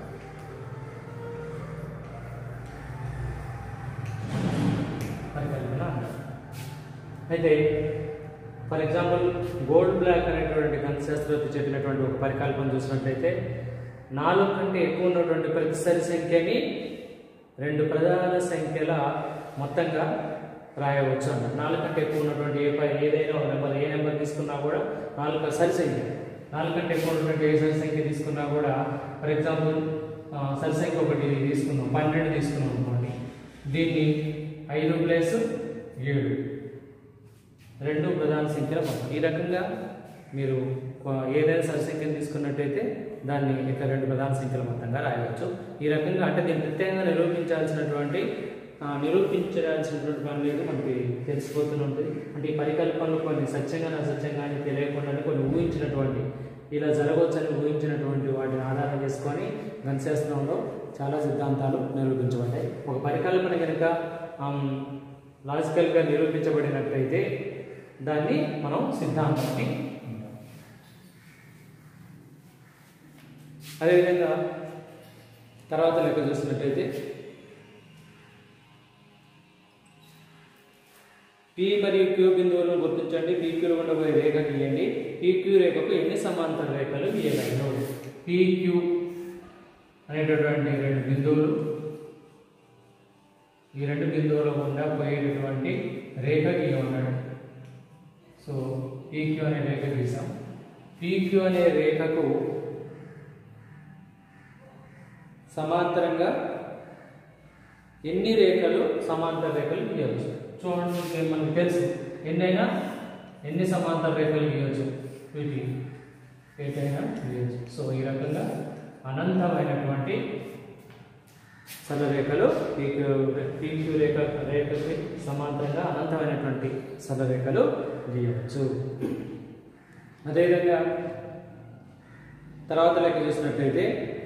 పరికల్పన అంటారు అయితే ఫర్ ఎగ్జాంపుల్ గోల్డ్ బ్లాక్ అనేటువంటి గణిత శాస్త్రవేత్త చెప్పినటువంటి ఒక పరికల్పన చూసినట్లయితే నాలుగు కంటే ఎక్కువ ఉన్నటువంటి ప్రతి సరి సంఖ్యని రెండు ప్రధాన సంఖ్యల మొత్తంగా రాయవచ్చు అన్నారు నాలుగు కంటే ఎక్కువ ఉన్నటువంటి ఏ పై ఏదైనా ఒక నెంబర్ ఏ నెంబర్ తీసుకున్నా కూడా నాలుగు సరి సంఖ్య నాలుగు కంటే ఎక్కువ ఉన్నటువంటి ఏ సరి సంఖ్య తీసుకున్నా కూడా ఫర్ ఎగ్జాంపుల్ సరి సంఖ్య ఒకటి తీసుకున్నాం పన్నెండు తీసుకున్నాం అనుకోండి దీన్ని ఐదు ప్లస్ ఏడు రెండు ప్రధాన సంఖ్యల మొత్తం ఈ రకంగా మీరు కొ- ఏదైనా సరి సంఖ్యను తీసుకున్నట్టయితే దాన్ని ఇట్లా రెండు ప్రధాన సంఖ్యల మొత్తంగా రాయవచ్చు ఈ రకంగా అంటే దీన్ని ప్రత్యేకంగా నిరూపించాల్సినటువంటి ఆ, నిరూపించాల్సినటువంటి పని లేదు మనకి తెలిసిపోతూనే ఉంటుంది అంటే ఈ పరికల్పనలు కొన్ని సత్యంగా అసత్యంగా అని తెలియకుండానే కొన్ని ఊహించినటువంటి ఇలా జరగవచ్చని ఊహించినటువంటి వాటిని ఆధారం చేసుకొని గణశాస్త్రంలో చాలా సిద్ధాంతాలు నిరూపించబడ్డాయి ఒక పరికల్పన కనుక లాజికల్గా నిరూపించబడినట్లయితే దాన్ని మనం సిద్ధాంతాన్ని అంటాం. అదేవిధంగా తర్వాత లెక్క చూసినట్టయితే పి మరియు క్యూ బిందువులను గుర్తించండి పీక్యూలు ఉండబోయే రేఖ గీయండి పీక్యూ రేఖకు ఎన్ని సమాంతర రేఖలు గీయగలరు పీక్యూ అనేటటువంటి రెండు బిందువులు ఈ రెండు బిందువుల గుండా పోయేటటువంటి రేఖ గీయమన్నాడు సో పీక్యూ అనే రేఖ గీసాం పీక్యూ అనే రేఖకు సమాంతరంగా ఎన్ని రేఖలు సమాంతర రేఖలు గీయవచ్చు చూడండి ఇక్కడ మనకు తెలుసు ఎన్నైనా ఎన్ని సమాంతర రేఖలు గీయవచ్చు వీటి ఏటైనా గీయవచ్చు సో ఈ రకంగా అనంతమైనటువంటి సరళరేఖలు పీక్యూ పీక్యూ రేఖ రేఖకి సమాంతరంగా అనంతమైనటువంటి సరళరేఖలు గీయవచ్చు అదేవిధంగా తర్వాత లెక్క చూసినట్లయితే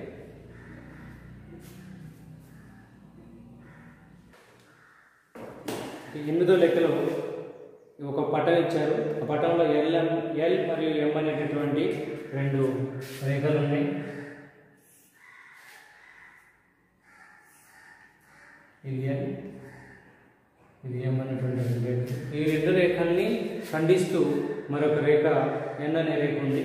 ఈ ఎనిమిదో లెక్కలో ఒక పటం ఇచ్చారు ఆ పటంలో ఎల్ ఎల్ మరియు ఎం అనేటటువంటి రెండు రేఖలు ఉన్నాయి ఇది ఎల్ ఇది ఎం అనేటువంటి రెండు రేఖలు ఈ రెండు రేఖల్ని ఖండిస్తూ మరొక రేఖ ఎన్ అనే రేఖ ఉంది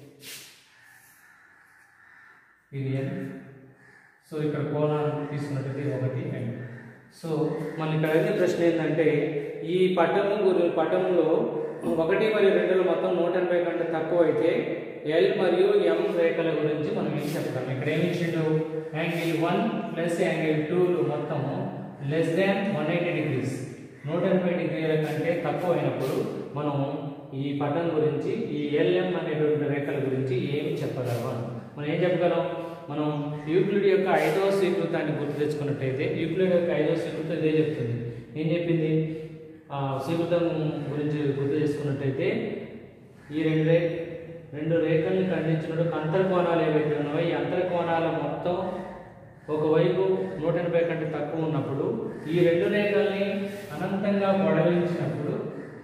ఇది ఎన్ సో ఇక్కడ కోణాన్ని తీసుకున్నట్లయితే ఇది ఒకటి అండ్ సో మన ఇక్కడ అడిగిన ప్రశ్న ఏంటంటే ఈ పటము గురి పటంలో ఒకటి మరియు రెండులో మొత్తం నూట ఎనభై కంటే తక్కువ అయితే ఎల్ మరియు ఎం రేఖల గురించి మనం ఏం చెప్తాం ఇక్కడ ఏమి ఇచ్చిండు యాంగిల్ వన్ ప్లస్ యాంగిల్ టూలు మొత్తము less than one eighty degrees నూట ఎనభై డిగ్రీల కంటే తక్కువ అయినప్పుడు మనం ఈ పటం గురించి ఈ ఎల్ఎం అనేటువంటి రేఖల గురించి ఏమి చెప్పగలం మనం ఏం చెప్పగలం మనం యూక్లిడ్ యొక్క ఐదవ స్వీకృతాన్ని గుర్తు తెచ్చుకున్నట్టయితే యూక్లిడ్ యొక్క ఐదవ స్వీకృతం ఇదే చెప్తుంది ఏం చెప్పింది ఆ స్వీకృతం గురించి గుర్తు చేసుకున్నట్టయితే ఈ రెండు రే రెండు రేఖల్ని ఖండించినప్పుడు అంతర్కోణాలు ఏవైతే ఉన్నాయో ఈ అంతర్కోణాల మొత్తం ఒకవైపు నూట ఎనభై కంటే తక్కువ ఉన్నప్పుడు ఈ రెండు రేఖల్ని అనంతంగా పొడగించినప్పుడు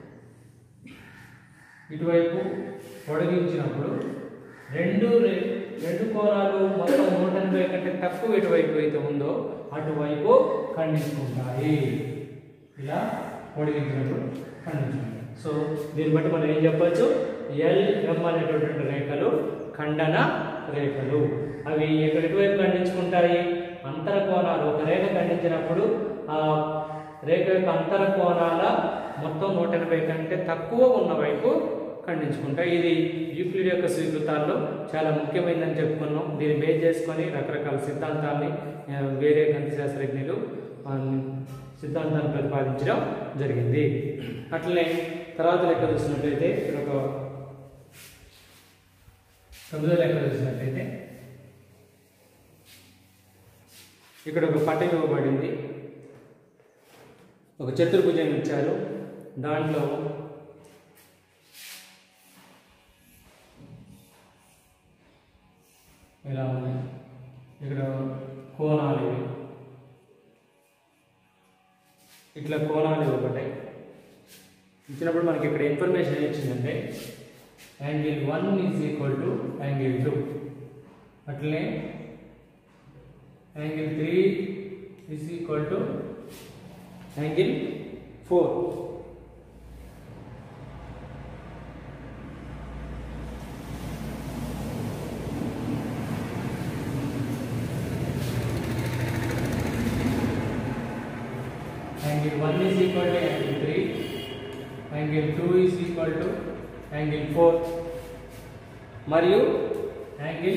ఇటువైపు పొడిగించినప్పుడు రెండు రే- రెండు కోణాలు మొత్తం నూట ఎనభై కంటే తక్కువ ఎటువైపు అయితే ఉందో అటువైపు ఖండించుకుంటాయి ఇలా పొడిగించినప్పుడు ఖండించుకుంటాయి సో దీన్ని బట్టి మనం ఏం చెప్పొచ్చు ఎల్ ఎం అనేటటువంటి రేఖలు ఖండన రేఖలు అవి ఎక్కడ ఎటువైపు ఖండించుకుంటాయి అంతర కోణాలు ఒక రేఖ ఖండించినప్పుడు ఆ రేఖ యొక్క అంతర కోణాల మొత్తం నూట ఎనభై కంటే తక్కువ ఉన్న వైపు ఖండించుకుంటాయి ఇది యూక్లిడ్ యొక్క స్వీకృతాల్లో చాలా ముఖ్యమైనదని చెప్పుకున్నాం దీన్ని బేస్ చేసుకొని రకరకాల సిద్ధాంతాల్ని ఆ, వేరే గణిత శాస్త్రజ్ఞులు ఆ, సిద్ధాంతాన్ని ప్రతిపాదించడం జరిగింది అట్లనే తర్వాత లెక్క చూసినట్లయితే ఇక్కడ ఒక తొమ్మిదో లెక్క చూసినట్లయితే ఇక్కడ ఒక పట్టం ఇవ్వబడింది ఒక చతుర్భుజం ఇచ్చారు దాంట్లో ఇలా ఉన్నాయి ఇక్కడ కోణాలు ఇవి ఇట్లా కోణాలు ఇవ్వబడ్డాయి ఇచ్చినప్పుడు మనకి ఇక్కడ ఇన్ఫర్మేషన్ ఏం ఇచ్చిందంటే angle one is equal to angle two అట్లనే angle three is equal to angle four angle 1 is equal to angle 3 angle 2 is equal to angle 4 మరియు angle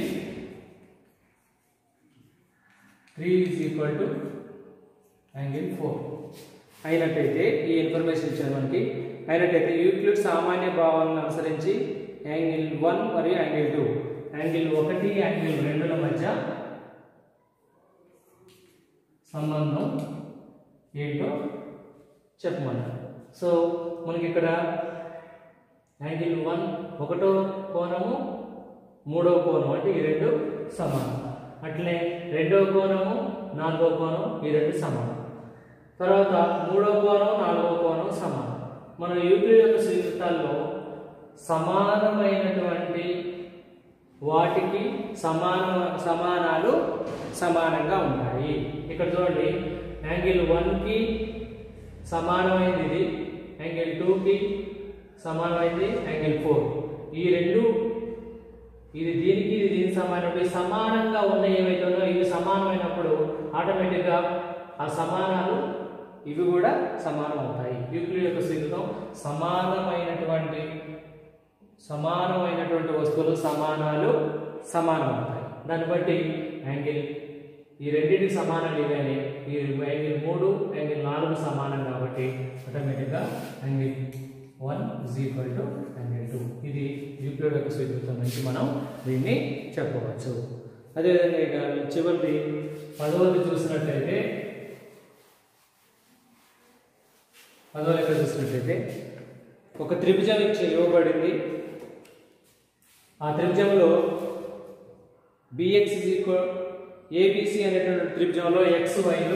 3 is equal to angle 4 అయినట్టయితే ఈ ఇన్ఫర్మేషన్ ఇచ్చారు మనకి అయినట్టయితే Euclid సామాన్య భావాలను అనుసరించి యాంగిల్ వన్ మరియు యాంగిల్ టూ యాంగిల్ ఒకటి యాంగిల్ రెండుల మధ్య సంబంధం ఏంటో చెప్పమన్నారు సో మనకి ఇక్కడ యాంగిల్ వన్ ఒకటో కోణము మూడో కోణం అంటే ఈ రెండు సమానం అట్లనే రెండో కోణము నాలుగో కోణం ఈ రెండు సమానం తర్వాత మూడో కోణం నాలుగో కోణం సమానం మన యూక్లిడ్ యొక్క స్వీకృతాల్లో సమానమైనటువంటి వాటికి సమాన సమానాలు సమానంగా ఉంటాయి ఇక్కడ చూడండి యాంగిల్ వన్కి సమానమైనది ఇది యాంగిల్ టూకి సమానమైనది యాంగిల్ ఫోర్ ఈ రెండు ఇది దీనికి ఇది దీనికి సమానమైనప్పుడు ఈ సమానంగా ఉన్న ఏవైతే ఉన్నాయో ఇవి సమానమైనప్పుడు ఆటోమేటిక్గా ఆ సమానాలు ఇవి కూడా సమానం అవుతాయి యూక్లిడ్ యొక్క సూత్రం సమానమైనటువంటి సమానమైనటువంటి వస్తువులు సమానాలు సమానం అవుతాయి దాన్ని బట్టి యాంగిల్ ఈ రెండింటికి సమానాలు ఇవన్నీ ఈ యాంగిల్ మూడు యాంగిల్ నాలుగు సమానం కాబట్టి ఆటోమేటిక్గా angle one is equal to angle two ఇది యూక్లిడ్ యొక్క సూత్రం నుంచి మనం దీన్ని చెప్పవచ్చు అదేవిధంగా ఇక చివరిది పదవది చూసినట్లయితే పదవ లెక్క చూసినట్లయితే ఒక త్రిభుజం ఇచ్చి ఇవ్వబడింది ఆ త్రిభుజంలో బిఎక్స్ ఈక్వల్ ఏబిసి అనేటువంటి త్రిభుజంలో ఎక్స్ వైలు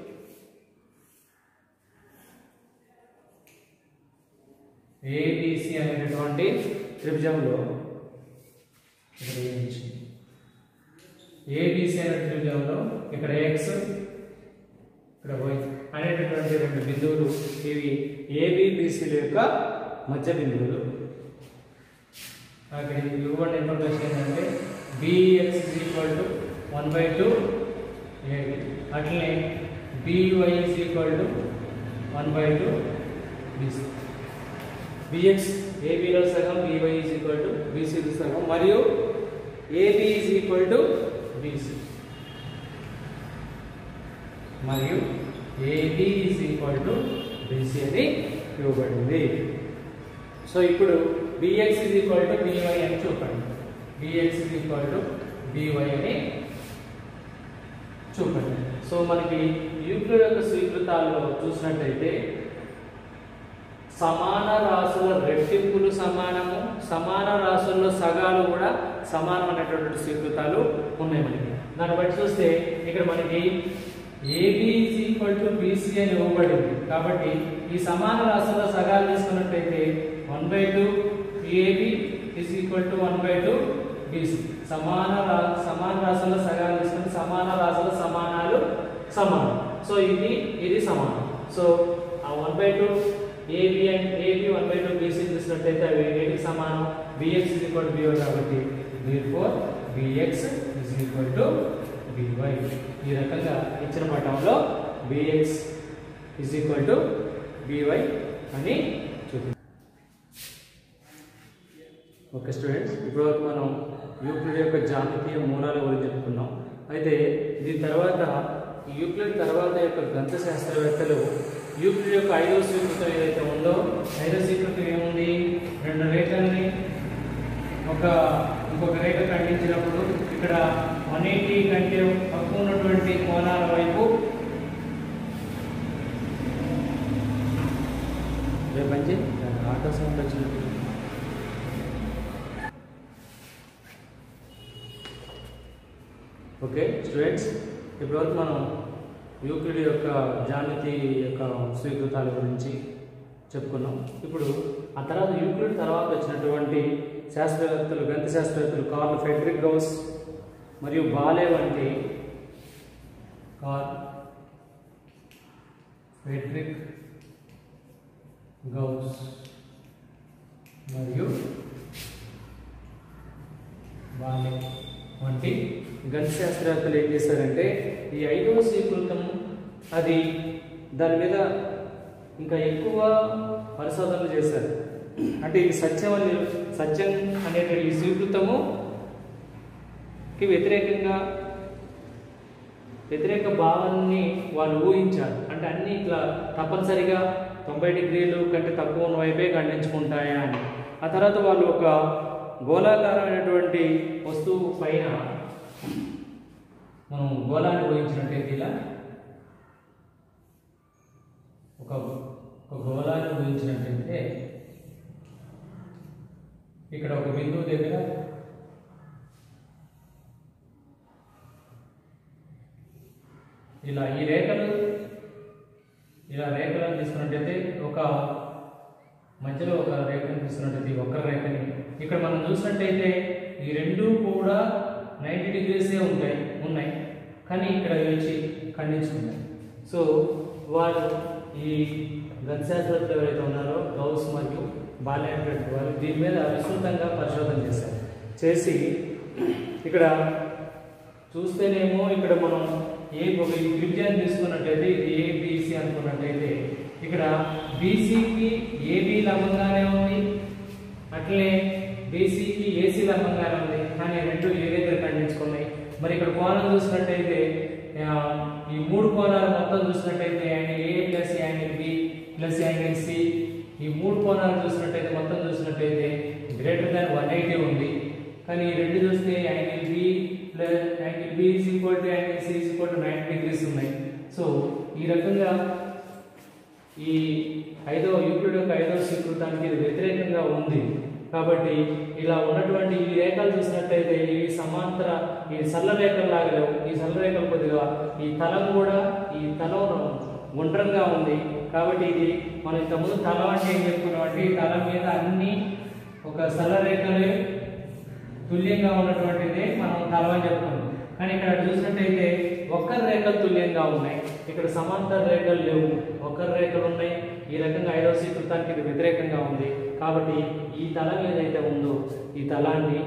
ఏబిసి అనేటటువంటి త్రిభుజంలో ఇక్కడ ABC. ఏబిసి అనే త్రిభుజంలో ఇక్కడ ఎక్స్ ఇక్కడ వై అనేటటువంటి రెండు బిందువులు ఇవి ఏబిబిసిల యొక్క మధ్య బిందువులు అక్కడ ఇవ్వబడిన ఇన్ఫర్మేషన్ ఏంటంటే BX equal to one by two AB అట్లనే BY is equal to one by two BC BX ఏబిలో సగం బివై ఈజ్ ఈక్వల్ టు బీసీలో సగం మరియు AB is equal to BC మరియు AB is equal to BC అని ఇవ్వబడింది సో ఇప్పుడు BX is equal to BY అని చూపండి BX is equal to BY అని చూపండి సో మనకి యూక్లిడ్ యొక్క స్వీకృతాల్లో చూసినట్టయితే సమాన రాసుల రెట్టింపులు సమానము సమాన రాసుల్లో సగాలు కూడా సమానం అనేటటువంటి స్వీకృతాలు ఉన్నాయి మనకి దాన్ని బట్టి చూస్తే ఇక్కడ మనకి AB is equal to BC అని ఇవ్వబడింది కాబట్టి ఈ సమాన రాశుల సగాలు తీసుకున్నట్టయితే one by two AB is equal to one by two BC సమాన రా సమాన రాశుల సగాలు తీసుకుని సమాన రాశుల సమానాలు సమానం సో ఇది ఇది సమానం సో ఆ one by two AB and AB one by two BC చూసినట్టయితే అవి ఏటికి సమానం BX is equal to BY కాబట్టి four BX is equal to BY ఈ రకంగా ఇచ్చిన పటంలో BX is equal to BY అని చూపించాం ఓకే స్టూడెంట్స్ ఇప్పటివరకు మనం యూక్లిడ్ యొక్క జామితీయ మూలాల గురించి చెప్పుకున్నాం అయితే దీని తర్వాత ఈ యూక్లిడ్ తర్వాత యొక్క గణిత శాస్త్రవేత్తలు యూక్లిడ్ యొక్క ఐదవ స్వీకృతం ఏదైతే ఉందో ఐదవ స్వీకృతం ఏముంది రెండు రేఖల్ని ఒక ఇంకొక రేఖ ఖండించినప్పుడు ఇక్కడ వన్ ఎయిటీ కంటే తక్కువ ఉన్నటువంటి కోణాల వైపు రేపంచి ఆటో సౌండ్ వచ్చినట్టు ఓకే స్టూడెంట్స్ ఇప్పటివరకు మనం యూక్లిడ్ యొక్క జామితి యొక్క స్వీకృతాల గురించి చెప్పుకున్నాం ఇప్పుడు ఆ తర్వాత యూక్లిడ్ తర్వాత వచ్చినటువంటి శాస్త్రవేత్తలు గణిత శాస్త్రవేత్తలు కార్ల్ ఫెడ్రిక్ గౌస్ మరియు బాలే వంటి కార్ల్ ఫెడ్రిక్ గౌస్ మరియు బాలే వంటి గణిత శాస్త్రవేత్తలు ఏం చేశారంటే ఈ ఐదవ స్వీకృతం అది దాని మీద ఇంకా ఎక్కువ పరిశోధనలు చేశారు అంటే ఇది సత్యం అని సత్యం అనేటువంటి ఈ స్వీకృతము కి వ్యతిరేకంగా వ్యతిరేక భావాన్ని వాళ్ళు ఊహించారు అంటే అన్ని ఇట్లా తప్పనిసరిగా తొంభై డిగ్రీలు కంటే తక్కువ ఉన్న వైపే ఖండించుకుంటాయా అని ఆ తర్వాత వాళ్ళు ఒక గోళాకారమైనటువంటి వస్తువు పైన మనం గోళాన్ని ఊహించినట్టయితే ఇలా ఒక ఒక గోళాన్ని ఊహించినట్టయితే ఇక్కడ ఒక బిందువు దగ్గర ఇలా ఈ రేఖలు ఇలా రేఖలను తీసుకున్నట్టయితే ఒక మధ్యలో ఒక రేఖను తీసుకున్నట్టయితే ఈ ఒక్క రేఖని ఇక్కడ మనం చూసినట్టయితే ఈ రెండు కూడా నైంటీ డిగ్రీసే ఉంటాయి ఉన్నాయి కానీ ఇక్కడ ఇవి వచ్చి ఖండించుకుంటాయి సో వాళ్ళు ఈ గణశాస్త్రవేత్తలు ఎవరైతే ఉన్నారో గౌస్ మరియు బాల్యటువంటి వారు దీని మీద విస్తృతంగా పరిశోధన చేశారు చేసి ఇక్కడ చూస్తేనేమో ఇక్కడ మనం ఏ ఒక ఈ త్రిభుజాన్ని తీసుకున్నట్టయితే ఇది ఏబిసి అనుకున్నట్టయితే ఇక్కడ బీసీకి ఏబి లంబంగానే ఉంది అట్లే బీసీకి ఏసీ లంబంగానే ఉంది కానీ రెండు ఏ దగ్గర ఖండించుకున్నాయి మరి ఇక్కడ కోణం చూసినట్టయితే ఆ, ఈ మూడు కోణాలు మొత్తం చూసినట్టయితే angle A plus angle B plus angle C ఈ మూడు కోణాలు చూసినట్టయితే మొత్తం చూసినట్టయితే గ్రేటర్ దాన్ వన్ ఎయిటీ ఉంది కానీ ఈ రెండు చూస్తే angle B plus angle B is equal to angle C is equal to nine degrees ఉన్నాయి సో ఈ రకంగా ఈ ఐదవ యూక్లిడ్ యొక్క ఐదవ స్వీకృతానికి ఇది వ్యతిరేకంగా ఉంది కాబట్టి ఇలా ఉన్నటువంటి ఈ రేఖలు చూసినట్టయితే ఇవి సమాంతర ఈ సరళ రేఖలు లాగా లేవు ఈ సరళ రేఖలు కొద్దిగా ఈ తలం కూడా ఈ తలం గుండ్రంగా ఉంది కాబట్టి ఇది మనం ఇంతకుముందు తలం అంటే ఏం చెప్పుకున్నాం అంటే ఈ తలం మీద అన్ని ఒక సరళ రేఖలే తుల్యంగా ఉన్నటువంటిది మనం తలం అని చెప్పుకున్నాం కానీ ఇక్కడ చూసినట్టయితే ఒక్కరి రేఖలు తుల్యంగా ఉన్నాయి ఇక్కడ సమాంతర రేఖలు లేవు ఒక్కరి రేఖలు ఉన్నాయి ఈ రకంగా ఐదవ స్వీకృతానికి ఇది వ్యతిరేకంగా ఉంది కాబట్టి ఈ తలం ఏదైతే ఉందో ఈ తలాన్ని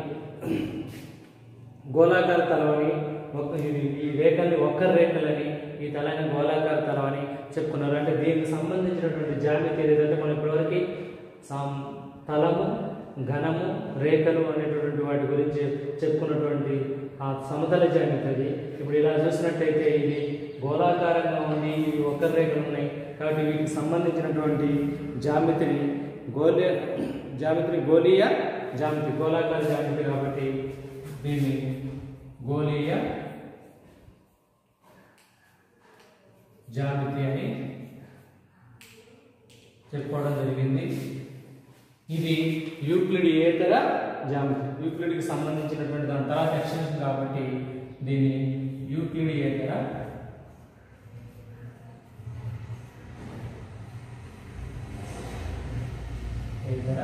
గోళాకార తలవని ఒక- ఇది- ఈ రేఖల్ని ఒక్కరి రేఖలని ఈ తలాన్ని గోళాకార తలం అని చెప్పుకున్నారు అంటే దీనికి సంబంధించినటువంటి జాగ్రత్త ఏదైతే మనం ఇప్పటివరకు సం- తలము ఘనము రేఖలు అనేటటువంటి వాటి గురించి చెప్పుకున్నటువంటి ఆ సమతల జాగ్రత్త అది ఇప్పుడు ఇలా చూసినట్టయితే ఇది గోళాకారంగా ఉంది ఇవి ఒక్కరి రేఖలు ఉన్నాయి కాబట్టి వీటికి సంబంధించినటువంటి జామితిని గోళ జామితిని గోళీయ జామితి గోళాకార జామితి కాబట్టి దీన్ని గోళీయ జామితి అని చెప్పుకోవడం జరిగింది ఇది యూక్లిడ్ ఏతర జామితి యూక్లిడ్కి సంబంధించినటువంటి దాని తర్వాత ఎక్స్టెన్షన్ కాబట్టి దీన్ని యూక్లిడ్ ఏతర ఏతర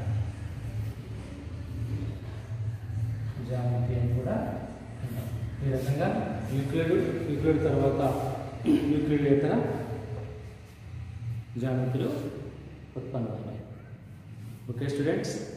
జామితి అని కూడా అంటాం. ఈ రకంగా యూక్లిడ్ యూక్లిడ్ తర్వాత యూక్లిడ్ ఏతర జామితులు ఉత్పన్నమవుతాయి ఓకే స్టూడెంట్స్